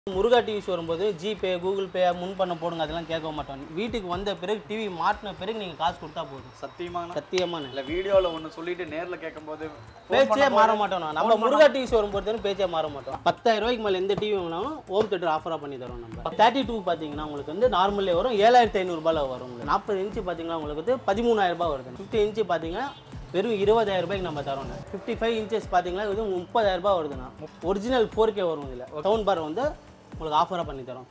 முருகா டிவிஸ் வரும்போது GPay Google Pay முன் பண்ண போடுங்க அதெல்லாம் கேட்க மாட்டோம் வீட்டுக்கு வந்த பிறகு டிவி மாட்டின பிறகு நீங்கள் காசு கொடுத்தா போதும் சத்தியமான சத்தியமான இல்ல வீடியோல ஒண்ணு சொல்லிட்டு நேர்ல கேட்கும்போது பேச்சே மாற மாட்டோம் நான். நம்ம முருகா டிவிஸ் வரும்போது பேச்சே மாற மாட்டோம் பத்தாயிரம் ரூபாய்க்கு மேலே எந்த டிவி வாங்கினாலும் ஹோம் தேட்டர் ஆஃபராக பண்ணி தரோம் நம்ம தேர்ட்டி டூ பார்த்தீங்கன்னா உங்களுக்கு வந்து நார்மலே வரும் ஏழாயிரத்தி ஐநூறுபாயில் வரும் உங்களுக்கு நாற்பது இன்ச்சு பார்த்தீங்கன்னா உங்களுக்கு வந்து பதிமூணாயிரம் ரூபாய் வருது ஃபிஃப்டி இன்ச்சு பார்த்தீங்கன்னா வெறும் இருபதாயிரம் ரூபாய்க்கு நம்ம தரோம் ஃபிஃப்டி ஃபைவ் இன்ச்சஸ் பார்த்தீங்கன்னா இது முப்பதாயிரம் ரூபாய் வருதுண்ணா ஒரிஜினல் ஃபோர் கே வரும் இதில் சவுண்ட் பார் வந்து உங்களுக்கு ஆஃபராக பண்ணி தரோம்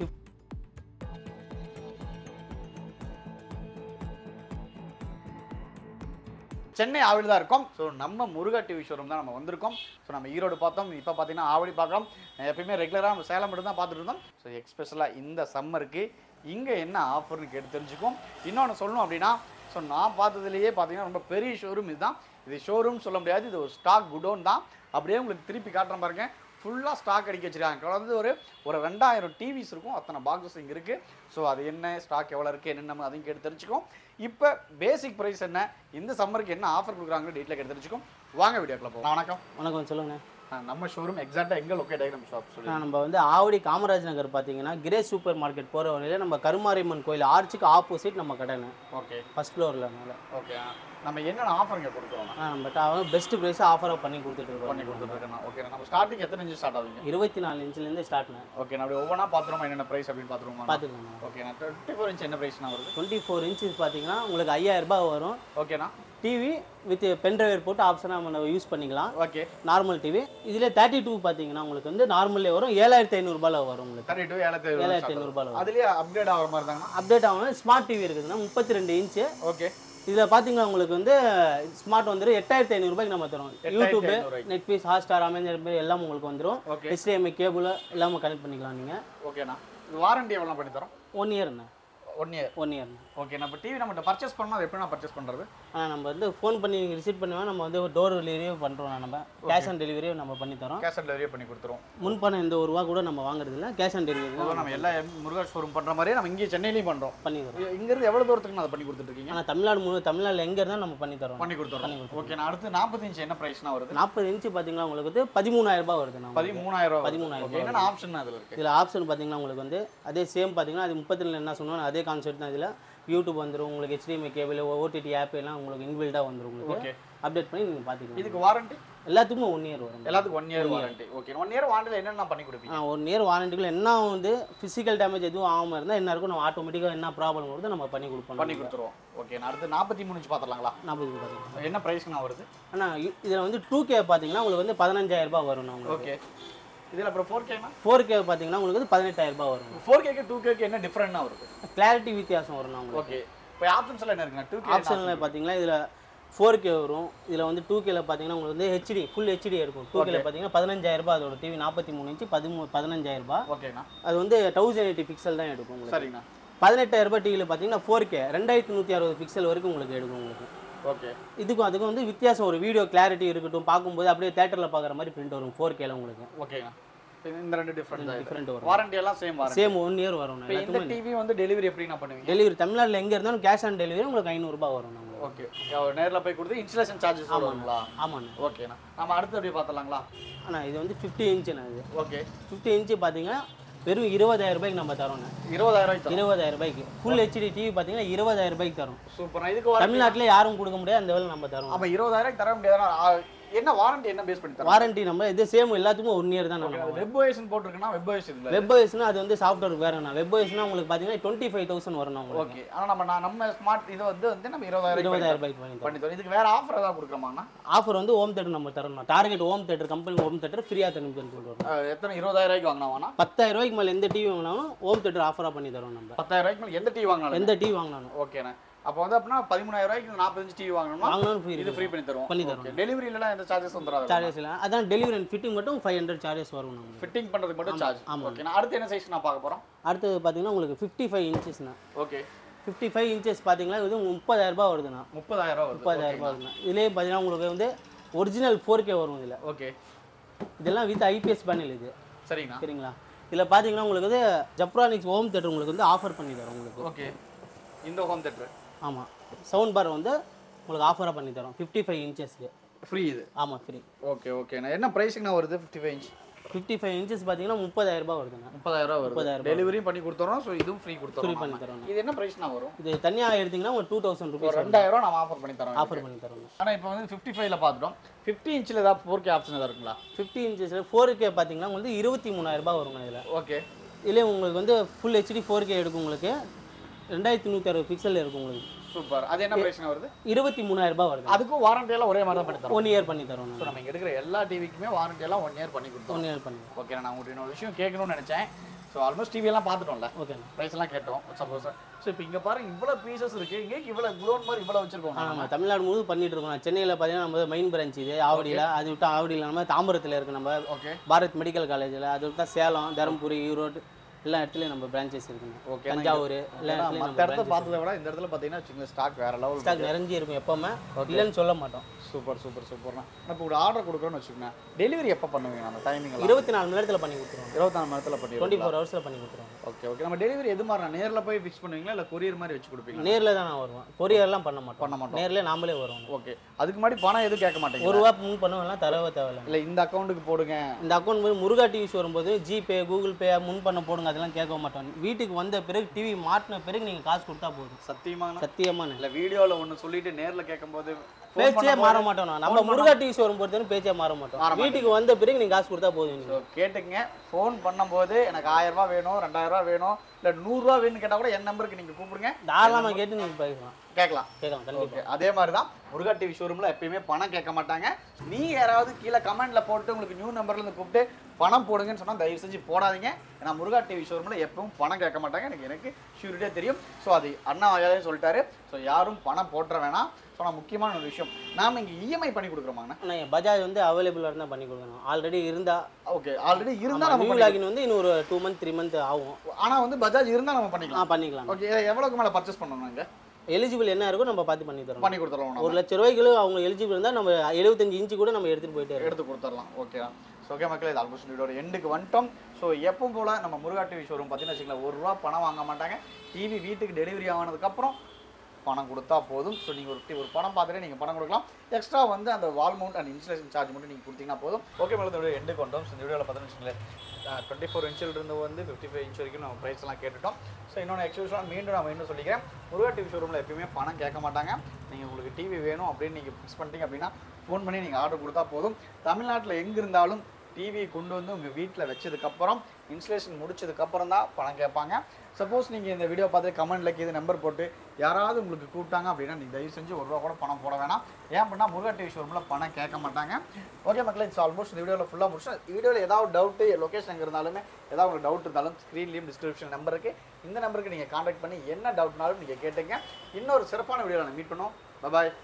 சென்னை ஆவடி தான் இருக்கோம் ஸோ நம்ம முருகா டிவி ஷோரூம் தான் நம்ம வந்திருக்கோம் ஸோ நம்ம ஈரோடு பார்த்தோம் இப்போ பார்த்தீங்கன்னா ஆவடி பார்க்குறோம் எப்பயுமே ரெகுலராக நம்ம சேலம் மட்டும் தான் பார்த்துட்டு இருந்தோம் ஸோ எக்ஸ்பெஷலாக இந்த சம்மருக்கு இங்கே என்ன ஆஃபர்னு கேட்டு தெரிஞ்சுக்குவோம் இன்னொன்று சொல்லணும் அப்படின்னா ஸோ நான் பார்த்ததுலேயே பார்த்தீங்கன்னா ரொம்ப பெரிய ஷோரூம் இதுதான் இது ஷோரூம் சொல்ல முடியாது இது ஒரு ஸ்டாக் குடோன் தான் அப்படியே உங்களுக்கு திருப்பி காட்டுறேன் பாருங்க ஃபுல்லாக ஸ்டாக் அடிக்க வச்சிருக்காங்க குறைஞ்சது ஒரு ஒரு ரெண்டாயிரம் டிவிஸ் இருக்கும் அத்தனை பாக்ஸஸ் இங்கே இருக்குது ஸோ அது என்ன ஸ்டாக் எவ்வளோ இருக்குது என்னென்ன அதையும் கேட்டு தெரிஞ்சுக்கோம் இப்போ பேசிக் ப்ரைஸ் என்ன இந்த சம்மருக்கு என்ன ஆஃபர் கொடுக்குறாங்க டீட்டில் கேட்டு தெரிஞ்சுக்கோம் வாங்க வீடியோக்குள்ள போகலாம் வணக்கம் வணக்கம் சொல்லுங்க ஆ, நம்ம ஷோரூம் எக்ஸாக்டாக எங்கே லொக்கேட் ஆகி நம்ம ஷாப் சொல்லி நம்ம வந்து ஆவடி காமராஜ் நகர் பார்த்தீங்கன்னா கிரே சூப்பர் மார்க்கெட் போகிற வழியில் நம்ம கருமாரியம்மன் கோயில் ஆர்ச்சுக்கு ஆப்போசிட் நம்ம கடைன்னு ஓகே ஃபர்ஸ்ட் ஃப்ளோரில் அதனால ஓகே நம்ம என்னென்ன ஆஃபர் இங்கே கொடுக்குறோம் நம்ம பெஸ்ட் ப்ரைஸ் ஆஃபராக பண்ணி கொடுத்துட்டு பண்ணி இருக்கோம் கொடுத்துருக்கேன் ஓகே நம்ம ஸ்டார்டிங் எத்தனை இன்ச்சு ஸ்டார்ட் ஆகுங்க இருபத்தி நாலு இன்ச்லேருந்து ஸ்டார்ட்ண்ணே ஓகே நான் அப்படி ஒவ்வொன்றா பார்த்துருவோம் என்னென்ன ப்ரைஸ் அப்படின்னு பார்த்துருவோம் பார்த்துக்கோங்க ஓகே நான் டுவெண்ட்டி ஃபோர் இன்ச் என்ன ப்ரைஸ்னா வருது டுவெண்ட்டி ஃபோர் இன்ச்சஸ் பார்த்தீங்கன்னா உங்களுக்கு ஐயாயிரம் ரூபாய் வரும் ஓகேண்ணா டிவி வித் பென்ட்ரைவர் போட்டு ஆப்ஷனாக நம்ம யூஸ் பண்ணிக்கலாம் ஓகே நார்மல் டிவி இதில் தேர்ட்டி டூ பார்த்தீங்கன்னா உங்களுக்கு வந்து நார்மல்லே வரும் ஏழாயிரத்தி ஐநூறுபாயில் வரும் உங்களுக்கு தேர்ட்டி டூ ஏழாயிரத்தி ஏழாயிரத்தி ஐநூறுபாயில் வரும் அதுலேயே அப்கிரேட் ஆகிற மாதிரி தாங்கண்ணா அப்டேட் ஆகும் ஸ்மார்ட் டிவி இருக்குதுன்னா முப்பத்தி ரெண்டு இன்ச்சு ஓகே இதில் பார்த்தீங்கன்னா உங்களுக்கு வந்து ஸ்மார்ட் வந்துடும் எட்டாயிரத்தி ஐநூறுபாய்க்கு நம்ம தரோம் யூடியூப் ஐநூறுபாய்க்கு. நெட்ஃப்ளிக்ஸ் ஹாட்ஸ்டார் அமேசான் பே எல்லாம் உங்களுக்கு வந்துடும் ஓகே HDMI கேபிள் எல்லாமே கனெக்ட் பண்ணிக்கலாம் நீங்கள் ஓகேண்ணா வாரண்டி எவ்வளோ பண்ணி தரோம் ஒன் இயர்ண்ணா ஒன் இயர் ஒன் இயர்ண்ணா ஓகே நம்ம டிவி நம்மகிட்ட பர்ச்சேஸ் பண்ணால் அது எப்படி நான் பர்ச்சேஸ் பண்ணுறது ஆனால் நம்ம வந்து ஃபோன் பண்ணி ரிசீவ் பண்ணுவோம் நம்ம வந்து டோர் டெலிவரியும் பண்ணுறோம் நம்ம கேஷ் ஆன் டெலிவரியும் நம்ம பண்ணி தரோம் கேஷ் ஆன் டெலிவரி பண்ணி கொடுத்துருவோம் முன் பணம் எந்த ஒரு ரூபா கூட நம்ம வாங்குறது இல்லை கேஷ் ஆன் டெலிவரி பொதுவாக நம்ம எல்லா முருகா ஷோரூம் பண்ணுற மாதிரியே நம்ம இங்கே சென்னையிலையும் பண்ணுறோம் பண்ணி தரோம் இங்கேருந்து எவ்வளோ தூரத்துக்கு நான் அதை பண்ணி கொடுத்துட்ருக்கீங்க ஆனால் தமிழ்நாடு முழு தமிழ்நாட்டில் எங்கே இருந்தால் நம்ம பண்ணி தரோம் பண்ணி கொடுத்துறோம் ஓகே நான் அடுத்து நாற்பத்தி இன்ச் என்ன ப்ரைஸ்னா வருது நாற்பது இன்ச்சு பார்த்தீங்கன்னா உங்களுக்கு வந்து பதிமூணாயிரம் ரூபாய் வருது நம்ம பதிமூணாயிரம் ரூபா பதிமூணாயிரம் ஓகே என்னென்ன ஆப்ஷன் அதில் இருக்குது இதில் ஆப்ஷன் பார்த்தீங்கன்னா உங்களுக்கு வந்து அதே சேம் பார்த்தீங்கன்னா அது முப்பத்தி ரெண்டு என்ன சொன்னோம் அதே கான்செப்ட் தான் இதில் யூடியூப் வந்துடும் உங்களுக்கு HDMI கேபிள் ஓடிடி ஆப் எல்லாம் உங்களுக்கு இன்பில்டாக வந்துடும் உங்களுக்கு ஓகே அப்டேட் பண்ணி நீங்கள் பார்த்துக்கலாம் இதுக்கு வாரண்டி எல்லாத்துக்கும் ஒன் இயர் வரும் எல்லாத்துக்கும் one year warranty okay one year வாரண்டியில் என்னென்ன பண்ணி கொடுப்பீங்க ஆ ஒன் இயர் வாரண்டிக்குள்ள என்ன வந்து ஃபிசிக்கல் டேமேஜ் எதுவும் ஆகாமல் இருந்தால் என்ன இருக்கும் நம்ம ஆட்டோமேட்டிக்காக என்ன ப்ராப்ளம் வருதோ நம்ம பண்ணி கொடுப்போம் பண்ணி கொடுத்துருவோம் ஓகே நான் அடுத்து நாற்பத்தி மூணு இன்ச் பார்த்துலாங்களா நாற்பது பார்த்தீங்கன்னா என்ன ப்ரைஸ்னா வருது ஆனால் இதில் வந்து டூ கே பார்த்தீங்கன்னா உங்களுக்கு வந்து பதினஞ்சாயிரம் ரூபாய் வரும் உங்களுக்கு ஓகே இதில் அப்புறம் ஃபோர் கேனா ஃபோர் கே பார்த்தீங்கன்னா உங்களுக்கு வந்து பதினெட்டாயிரம் ரூபாய் வரும் ஃபோர் கேக்கு டூ கேக்கு என்ன டிஃப்ரெண்ட்னா வருது கிளாரிட்டி வித்தியாசம் வரும் உங்களுக்கு ஓகே இப்போ ஆப்ஷன்ஸ் எல்லாம் என்ன இருக்குண்ணா டூ கே ஆப்ஷனில் பார்த்தீங்கன்னா இதில் ஃபோர் கே வரும் இதில் வந்து டூ கேல பார்த்தீங்கன்னா உங்களுக்கு வந்து ஹெச்டி ஃபுல் ஹெச்டி இருக்கும் டூ கேல பார்த்தீங்கன்னா பதினஞ்சாயிரம் ரூபாய் அதோட டிவி நாற்பத்தி மூணு இன்ச்சு பதிமூ பதினஞ்சாயிரம் ரூபாய் ஓகேண்ணா அது வந்து தௌசண்ட் எயிட்டி பிக்சல் தான் எடுக்கும் உங்களுக்கு சரிங்கண்ணா பதினெட்டாயிரம் ரூபாய் டிவியில் பார்த்தீங்கன்னா ஃபோர் கே ரெண்டாயிரத்தி நூற்றி அறுபது பிக்சல் வரைக்கும் உங்களுக்கு எடுக்கும் உங்களுக்கு ஓகே இதுக்கும் அதுக்கும் வந்து வித்தியாசம் ஒரு வீடியோ கிளாரிட்டி இருக்கட்டும் பார்க்கும்போது அப்படியே தேட்டரில் பார்க்குற மாதிரி பிரிண்ட் வரும் ஃபோர் கேல உங்களுக்கு ஓகேண்ணா இப்போ இந்த ரெண்டு டிஃப்ரெண்ட் டிஃப்ரெண்ட் வரும் வாரண்டி எல்லாம் same warranty same one year வரும் இப்போ இந்த டிவி வந்து டெலிவரி எப்படி நான் பண்ணுவீங்க டெலிவரி தமிழ்நாட்டில் எங்கே இருந்தாலும் கேஷ் ஆன் டெலிவரி உங்களுக்கு ஐநூறுரூபா வரும் நம்மளுக்கு ஓகே நேரில் போய் கொடுத்து இன்ஸ்டலேஷன் சார்ஜஸ் வருங்களா ஆமாண்ணா ஓகேண்ணா நம்ம அடுத்து எப்படி பார்த்துலாங்களா ஆனால் இது வந்து ஃபிஃப்டி இன்ச்சுண்ணா இது ஓகே ஃபிஃப்டி இன்ச்சு பார்த்தீங்கன்னா வெறும் இருபதாயிரம் ரூபாய்க்கு நம்ம தரோண்ணே இருபதாயிரம் ரூபாய்க்கு இருபதாயிரம் ரூபாய்க்கு ஃபுல் ஹெச்டி டிவி பார்த்தீங்கன்னா இருபதாயிரம் ரூபாய்க்கு தரும் சூப்பர் இதுக்கு வாரண்டி தமிழ்நாட்டில் யாரும் கொடுக்க முடியாது அந்த வேலை நம்ம தரோம் அப்போ இருபதாயிரம் தர முடியாதுன்னா ஆ, என்ன வாரண்டி என்ன பேஸ் பண்ணி தரோம் வாரண்டி நம்ம இது சேம் எல்லாத்துக்கும் ஒன் இயர் தான் நம்ம வெப் ஓஎஸ்னு போட்டிருக்குன்னா வெப் ஓஎஸ் இல்லை வெப் ஓஎஸ்னா அது வந்து சாஃப்ட்வேர் வேறண்ணா வெப் ஓஎஸ்னா உங்களுக்கு பார்த்தீங்கன்னா டுவெண்ட்டி ஃபைவ் தௌசண்ட் வரும் உங்களுக்கு ஓகே ஆனால் நம்ம நான் நம்ம ஸ்மார்ட் இது வந்து வந்து நம்ம இருபதாயிரம் இருபதாயிரம் ரூபாய்க்கு பண்ணி தரோம் பண்ணி தரோம் இதுக்கு வேற ஆஃபர் ஏதாவது கொடுக்குறோமாண்ணா ஆஃபர் வந்து ஹோம் தேட்டர் நம்ம தரணும் target home theatre company home theatre ஃப்ரீயாக தரும் சொல்லுவோம் ஆ, எத்தனை இருபதாயிரம் ரூபாய்க்கு வாங்கினாவாண்ணா பத்தாயிரம் ரூபாய்க்கு மேலே எந்த டிவி வாங்கினாலும் ஹோம் தேட்டர் ஆஃபராக பண்ணி தரோம் நம்ம பத்தாயிரம் ரூபாய்க்கு மேலே எந்த டிவி வாங்கினாலும் எந்த டிவி வாங்கினாலும் ஓகேண்ணா அப்போ வந்து அப்படின்னா பதிமூணாயிரம் ரூபாய்க்கு நாற்பத்தஞ்சு டிவி வாங்கணும்னா வாங்கினாலும் ஃப்ரீ இது ஃப்ரீ பண்ணி தருவோம் பண்ணி தரோம் டெலிவரியிலலாம் எந்த சார்ஜஸ் வந்துடாது சார்ஜஸ் இல்லை அதான் டெலிவரி அண்ட் ஃபிட்டிங் மட்டும் ஃபைவ் ஹண்ட்ரட் சார்ஜஸ் வரும் நமக்கு ஃபிட்டிங் பண்ணுறதுக்கு மட்டும் சார்ஜ் ஆமாம். ஓகே நான் அடுத்து என்ன சைஸ் நான் பார்க்க போகிறோம் அடுத்தது பார்த்தீங்கன்னா உங்களுக்கு ஃபிஃப்டி ஃபைவ் இன்ச்சஸ்ண்ணா ஓகே ஃபிஃப்டி ஃபைவ் இன்ச்சஸ் பார்த்தீங்கன்னா இது முப்பதாயிரம் ரூபாய் வருதுண்ணா முப்பதாயிரம் ரூபா முப்பதாயிரம் ரூபாய் வருதுண்ணா இதுலேயே பார்த்தீங்கன்னா உங்களுக்கு வந்து ஒரிஜினல் ஃபோர் கே வரும் இதில் ஓகே இதெல்லாம் வித் ஐபிஎஸ் பேனல் இது சரிங்கண்ணா சரிங்களா இதில் பார்த்தீங்கன்னா உங்களுக்கு வந்து ஜப்ரானிக்ஸ் ஹோம் தேட்டர் உங்களுக்கு வந்து ஆஃபர் பண்ணி தரோம் உங்களுக்கு ஓகே இந்த ஹோம் தேட்டர் ஆமாம் சவுண்ட் பார் வந்து உங்களுக்கு ஆஃபராக பண்ணி தரோம் ஃபிஃப்டி ஃபைவ் இன்ச்சஸ்க்கு ஃப்ரீ இது ஆமாம் ஃப்ரீ ஓகே ஓகேண்ணா என்ன ப்ரைஸுங்கண்ணா வருது fifty five inch fifty five inches பார்த்தீங்கன்னா முப்பதாயிரம் ரூபாய் வருதுண்ணா முப்பதாயிரம் ரூபா வருது முப்பதாயிரம் டெலிவரியும் பண்ணி கொடுத்துறோம் ஸோ இதுவும் ஃப்ரீ ஃப்ரீ கொடுத்துறோம் பண்ணி தரோம் இது என்ன ப்ரைஸ்னா வரும் இது தனியாக எடுத்தீங்கன்னா ஒரு டூ தௌசண்ட் ஒரு ருபீஸ் ரெண்டாயிரம் ரூபா நம்ம ஆஃபர் பண்ணி தரோம் ஆஃபர் பண்ணி தரோம் ஆனால் இப்போ வந்து ஃபிஃப்டி ஃபைவ்ல பார்த்துட்டோம் ஃபிஃப்டி இன்ச்சில் ஏதாவது ஃபோர் கே ஆப்ஷன் ஏதாவது இருக்குங்களா ஃபிஃப்டி இன்ச்சஸில் ஃபோர் கே பார்த்தீங்கன்னா வந்து இருபத்தி மூணாயிரம் ரூபாய் வருங்க இதில் ஓகே இதுலேயே உங்களுக்கு வந்து ஃபுல் ஹெச்டி ஃபோர் கே எடுக்கும் உங்களுக்கு ரெண்டாயிரத்தி நூற்றி அறுபது பிக்சல் இருக்கும் உங்களுக்கு சூப்பர் அது என்ன ப்ரைஸ்னா வருது இருபத்தி மூணாயிரம் ரூபாய் வருது அதுக்கும் வாரண்டி எல்லாம் ஒரே மாதிரி தான் பண்ணி தரோம் ஒன் இயர் பண்ணி தரோம் ஸோ நம்ம இங்க எடுக்கிற எல்லா டிவிக்குமே வாரண்டி எல்லாம் ஒன் இயர் பண்ணி கொடுத்தோம் ஒன் இயர் பண்ணி ஓகே நான் உங்களுக்கு இன்னொரு விஷயம் கேட்கணும்னு நினைச்சேன் ஸோ ஆல்மோஸ்ட் டிவி எல்லாம் பார்த்துட்டோம்ல ஓகேண்ணா ப்ரைஸ் எல்லாம் கேட்டோம் சப்போஸ் ஸோ இப்போ இங்க பாருங்க இவ்வளோ பீசஸ் இருக்கு இங்கே இவ்வளோ குரோன் மாதிரி இவ்வளோ வச்சிருக்கோம் நம்ம தமிழ்நாடு முழுவதும் பண்ணிட்டு இருக்கோம் சென்னையில் பார்த்தீங்கன்னா நம்ம மெயின் பிரான்ச் இது ஆவடியில் அது விட்டு ஆவடியில் நம்ம தாம்பரத்தில் இருக்கு நம்ம ஓகே பாரத் மெடிக்கல் காலேஜில் அது விட்டா சேலம் தருமபுரி ஈரோடு எல்லா இடத்துலையும் நம்ம பிரான்ச்சஸ் இருக்குங்க ஓகே தஞ்சாவூர் எல்லா இடத்துலையும் மற்ற இடத்த பார்த்ததை விட இந்த இடத்துல பார்த்தீங்கன்னா சின்ன ஸ்டாக் வேற லெவல் ஸ்டாக் நிறைஞ்சி இருக்கும் எப்பவுமே இல்லைன்னு சொல்ல மாட்டோம் சூப்பர் சூப்பர் சூப்பர்ண்ணா இப்போ ஒரு ஆர்டர் கொடுக்குறோன்னு வச்சுக்கோங்க டெலிவரி எப்போ பண்ணுவீங்க அந்த டைமிங் எல்லாம் இருபத்தி நாலு மணி நேரத்தில் பண்ணி கொடுத்துருவோம் இருபத்தாறு மணி நேரத்தில் பண்ணிடுவோம் டுவெண்ட்டி ஃபோர் ஹவர்ஸில் பண்ணி கொடுத்துருவோம் ஓகே ஓகே நம்ம டெலிவரி எது மாதிரி நேரில் போய் ஃபிக்ஸ் பண்ணுவீங்களா இல்லை கொரியர் மாதிரி வச்சு கொடுப்பீங்களா நேரில் தான் நான் வருவேன் கொரியர்லாம் பண்ண மாட்டோம் பண்ண மாட்டோம் நேர்லயே நாமளே வருவோம் ஓகே அதுக்கு முன்னாடி பணம் எதுவும் கேட்க மாட்டீங்க ஒரு ரூபா முன் பண்ணுவோம்லாம் தரவே தேவையில்லை இல்லை இந்த அக்கௌண்ட்டுக்கு போடுங்க இந்த அக்கௌண்ட் வந்து முருகா டிவிஸ் வரும்போது ஜிபே கூகுள் பே முன் பண்ண போடுங்க அதெல்லாம் கேட்க மாட்டோம் வீட்டுக்கு வந்த பிறகு டிவி மாட்டின பிறகு நீங்கள் காசு கொடுத்தா போதும் சத்தியமான சத்தியமான இல்லை வீடியோவில் ஒன்று சொல்லிட்டு நேரில் கேட்கும்போது phone பேச்சே பண்ணும்போது- மாற மாட்டோம் நான். நம்ம முருகா டிவிஸ் வரும்போது பேச்சே மாற மாட்டோம் வீட்டுக்கு வந்த பிறகு நீங்கள் காசு கொடுத்தா போதும் ஸோ நீங்க. கேட்டுங்க ஃபோன் பண்ணும்போது எனக்கு ஆயிரம் ரூபாய் வேணும் ரெண்டாயிரம் ரூபாய் வேணும் இல்லை நூறுரூவா வேணும்னு கேட்டால் கூட என் நம்பருக்கு நீங்கள் கூப்பிடுங்க தாராளமாக கேட்டு நீங்கள் பேசலாம் கேட்கலாம் கேட்கலாம் கண்டிப்பாக ஓகே அதே மாதிரி தான் முருகா டிவி ஷோரூமில் எப்பயுமே பணம் கேட்க மாட்டாங்க நீங்க யாராவது கீழே கமெண்ட்ல போட்டு உங்களுக்கு நியூ நம்பர்ல இருந்து கூப்பிட்டு பணம் போடுங்கன்னு சொன்னா தயவு செஞ்சு போடாதீங்க ஏன்னா முருகா டிவி ஷோரூமில் எப்பவும் பணம் கேட்க மாட்டாங்க எனக்கு எனக்கு ஷூரிட்டியாக தெரியும் ஸோ அது அண்ணா வாயாலே சொல்லிட்டாரு ஸோ யாரும் பணம் போட்டுற வேணாம் ஸோ நான் முக்கியமான ஒரு விஷயம் நாம இங்கே இஎம்ஐ பண்ணி கொடுக்குறோமாங்கண்ணா ஆனால் பஜாஜ் வந்து அவைலபிளாக இருந்தால் பண்ணி கொடுக்கணும் ஆல்ரெடி இருந்தா ஓகே ஆல்ரெடி இருந்தால் நம்ம நியூ பண்ணிக்கலாம். லாகின் வந்து இன்னும் ஒரு டூ மந்த் த்ரீ மந்த் ஆகும் ஆனா வந்து பஜாஜ் இருந்தால் நம்ம ஆ பண்ணிக்கலாம் பண்ணிக்கலாம் ஓகே எவ்வளோக்கு மேலே பர்ச்சேஸ் பண்ணணும் நாங்க எலிஜிபிள் என்ன இருக்கோ நம்ம பார்த்து பண்ணி தரோம் பண்ணி கொடுத்துருவோம் நம்ம ஒரு லட்ச ரூபாய்க்கு அவங்க எலிஜிபிள் இருந்தால் நம்ம எழுபத்தஞ்சு இன்ச்சு கூட நம்ம எடுத்துகிட்டு போயிட்டே இருக்கோம் எடுத்து கொடுத்துடலாம் ஓகே ஸோ ஓகே மக்களே இது ஆல்மோஸ்ட் வீடியோட எண்டுக்கு வந்துட்டோம் ஸோ எப்பவும் போல நம்ம முருகா டிவி ஷோரூம் பார்த்தீங்கன்னா வச்சுக்கலாம் ஒரு ரூபா பணம் வாங்க மாட்டாங்க டிவி வீட்டுக்கு டெலிவரி ஆனதுக்கப்புறம் பணம் கொடுத்தா போதும் ஸோ நீங்கள் ஒரு ஒரு பணம் பார்த்துட்டு நீங்கள் பணம் கொடுக்கலாம் எக்ஸ்ட்ரா வந்து அந்த wall mount and installation charge மட்டும் நீங்கள் கொடுத்தீங்கன்னா போதும் ஓகே மேலே இந்த வீடியோ எண்டுக்கு வந்தோம் ஸோ இந்த வீடியோவில் பார்த்தீங்கன்னு வச்சுங்களேன் டுவெண்ட்டி ஃபோர் இன்ச்சில் இருந்து வந்து ஃபிஃப்டி ஃபைவ் இன்ச் வரைக்கும் நம்ம ப்ரைஸ் எல்லாம் கேட்டுட்டோம் ஸோ இன்னொன்று எக்ஸ்க்ளூசிவாக மீண்டும் நான் மீண்டும் சொல்லிக்கிறேன் முருகா டிவி ஷோரூமில் எப்பயுமே பணம் கேட்க மாட்டாங்க நீங்கள் உங்களுக்கு டிவி வேணும் அப்படின்னு நீங்கள் ஃபிக்ஸ் பண்ணிட்டீங்க அப்படின்னா ஃபோன் பண்ணி நீங்கள் ஆர்டர் கொடுத்தா போதும் தமிழ்நாட்டில் எங்கே இருந்தாலும் டிவி கொண்டு வந்து உங்கள் வீட்டில் வச்சதுக்கப்புறம் இன்ஸ்டலேஷன் முடிச்சதுக்கப்புறம் தான் பணம் கேட்பாங்க சப்போஸ் நீங்கள் இந்த வீடியோ பார்த்து கமெண்ட்ல கீது நம்பர் போட்டு யாராவது உங்களுக்கு கூப்பிட்டாங்க அப்படின்னா நீங்கள் தயவு செஞ்சு ஒரு ரூபா கூட பணம் போட வேணாம் ஏன் அப்படின்னா முருகா டிவி ஷோரூமில் பணம் கேட்க மாட்டாங்க ஓகே மக்களே இட்ஸ் ஆல்மோஸ்ட் இந்த வீடியோவில் ஃபுல்லாக முடிச்சோம் வீடியோவில் ஏதாவது டவுட்டு லொக்கேஷன் எங்கே இருந்தாலுமே ஏதாவது உங்களுக்கு டவுட் இருந்தாலும் ஸ்க்ரீன்லேயும் டிஸ்கிரிப்ஷன் நம்பர் இருக்குது இந்த நம்பருக்கு நீங்கள் காண்டாக்ட் பண்ணி என்ன டவுட்னாலும் நீங்கள் கேட்டுங்க இன்னொரு சிறப்பான வீடியோவில் மீட் பண்ணுவோம் பாய்